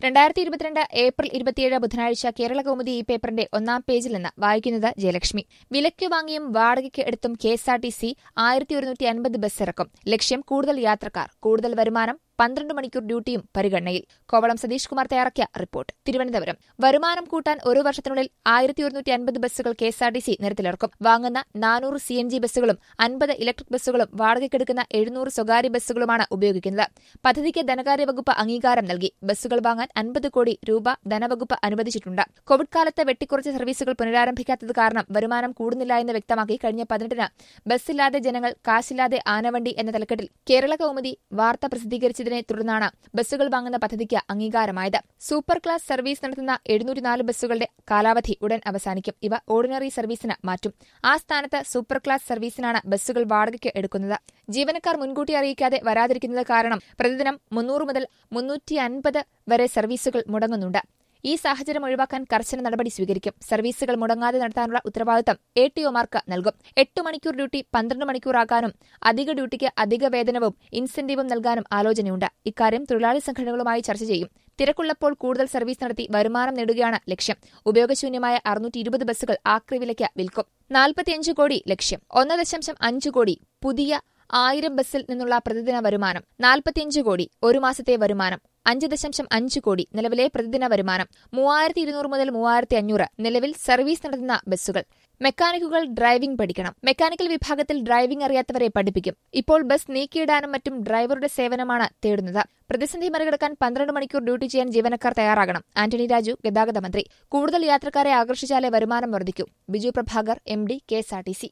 രണ്ടായിരത്തി ഇരുപത്തിരണ്ട് ഏപ്രിൽ ഇരുപത്തിയേഴ് ബുധനാഴ്ച കേരള കൗമുദി ഈ പേപ്പറിന്റെ ഒന്നാം പേജിൽ നിന്ന് വായിക്കുന്നത് ജയലക്ഷ്മി വിലയ്ക്ക് വാങ്ങിയും വാടകയ്ക്ക് എടുത്തും K S R T C ആയിരത്തി ഒരുന്നൂറ്റി അൻപത് ബസ് ഇറക്കും ലക്ഷ്യം കൂടുതൽ യാത്രക്കാർ കൂടുതൽ വരുമാനം പന്ത്രണ്ട് മണിക്കൂർ ഡ്യൂട്ടിയും പരിഗണനയിൽ കോവളം സതീഷ് കുമാർ തയ്യാറാക്കിയ റിപ്പോർട്ട് തിരുവനന്തപുരം വരുമാനം കൂട്ടാൻ ഒരു വർഷത്തിനുള്ളിൽ ആയിരത്തി ഒരുന്നൂറ്റി അൻപത് ബസ്സുകൾ K S R T C നിരത്തിലിറക്കും വാങ്ങുന്ന നാനൂറ് സി എൻ ജി ബസ്സുകളും അൻപത് ഇലക്ട്രിക് ബസ്സുകളും വാടകയ്ക്കെടുക്കുന്ന എഴുന്നൂറ് സ്വകാര്യ ബസ്സുകളുമാണ് ഉപയോഗിക്കുന്നത് പദ്ധതിക്ക് ധനകാര്യ വകുപ്പ് അംഗീകാരം നൽകി ബസ്സുകൾ വാങ്ങാൻ അൻപത് കോടി രൂപ ധനവകുപ്പ് അനുവദിച്ചിട്ടുണ്ട് കോവിഡ് കാലത്ത് വെട്ടിക്കുറച്ച സർവീസുകൾ പുനരാരംഭിക്കാത്തത് കാരണം വരുമാനം കൂടുന്നില്ല എന്ന് വ്യക്തമാക്കി കഴിഞ്ഞ പതിനെട്ടിന് ബസ്സില്ലാതെ ജനങ്ങൾ കാശില്ലാതെ ആനവണ്ടി എന്ന തലക്കെട്ടിൽ കേരള കൗമുദി വാർത്ത പ്രസിദ്ധീകരിച്ചതിനെ തുടർന്നാണ് ബസ്സുകൾ വാങ്ങുന്ന പദ്ധതിക്ക് അംഗീകാരമായത് സൂപ്പർ ക്ലാസ് സർവീസ് നടത്തുന്ന എഴുന്നൂറ്റിനാല് ബസ്സുകളുടെ കാലാവധി ഉടൻ അവസാനിക്കും ഇവ ഓർഡിനറി സർവീസിന് മാറ്റും ആ സ്ഥാനത്ത് സൂപ്പർ ക്ലാസ് സർവീസിനാണ് ബസ്സുകൾ വാടകയ്ക്ക് എടുക്കുന്നത് ജീവനക്കാർ മുൻകൂട്ടി അറിയിക്കാതെ വരാതിരിക്കുന്നത് കാരണം പ്രതിദിനം മുന്നൂറ് മുതൽ മുന്നൂറ്റി അൻപത് വരെ സർവീസുകൾ മുടങ്ങുന്നുണ്ട് ഈ സാഹചര്യം ഒഴിവാക്കാൻ കർശന നടപടി സ്വീകരിക്കും സർവീസുകൾ മുടങ്ങാതെ നടത്താനുള്ള ഉത്തരവാദിത്തം എ ടി ഒമാർക്ക് നൽകും എട്ട് മണിക്കൂർ ഡ്യൂട്ടി പന്ത്രണ്ട് മണിക്കൂറാക്കാനും അധിക ഡ്യൂട്ടിക്ക് അധിക വേതനവും ഇൻസെന്റീവും നൽകാനും ആലോചനയുണ്ട് ഇക്കാര്യം തൊഴിലാളി സംഘടനകളുമായി ചർച്ച ചെയ്യും തിരക്കുള്ളപ്പോൾ കൂടുതൽ സർവീസ് നടത്തി വരുമാനം നേടുകയാണ് ലക്ഷ്യം ഉപയോഗശൂന്യമായ അറുന്നൂറ്റി ഇരുപത് ബസ്സുകൾ ആക്രിവിലയ്ക്ക് വിൽക്കും നാൽപ്പത്തിയഞ്ച് കോടി ലക്ഷ്യം ഒന്ന് ദശാംശം അഞ്ച് കോടി പുതിയ ആയിരം ബസ്സിൽ നിന്നുള്ള പ്രതിദിന വരുമാനം നാൽപ്പത്തിയഞ്ച് കോടി ഒരു മാസത്തെ വരുമാനം അഞ്ച് ദശാംശം അഞ്ച് കോടി നിലവിലെ പ്രതിദിന വരുമാനം മൂവായിരത്തി ഇരുന്നൂറ് മുതൽ മൂവായിരത്തി അഞ്ഞൂറ് നിലവിൽ സർവീസ് നടത്തുന്ന ബസ്സുകൾ മെക്കാനിക്കുകൾ ഡ്രൈവിംഗ് പഠിക്കണം മെക്കാനിക്കൽ വിഭാഗത്തിൽ ഡ്രൈവിംഗ് അറിയാത്തവരെ പഠിപ്പിക്കും ഇപ്പോൾ ബസ് നീക്കിയിടാനും മറ്റും ഡ്രൈവറുടെ സേവനമാണ് തേടുന്നത് പ്രതിസന്ധി മറികടക്കാൻ പന്ത്രണ്ട് മണിക്കൂർ ഡ്യൂട്ടി ചെയ്യാൻ ജീവനക്കാർ തയ്യാറാകണം ആന്റണി രാജു ഗതാഗത മന്ത്രി കൂടുതൽ യാത്രക്കാരെ ആകർഷിച്ചാലേ വരുമാനം വർദ്ധിക്കൂ Biju Prabhakar M D K S R T C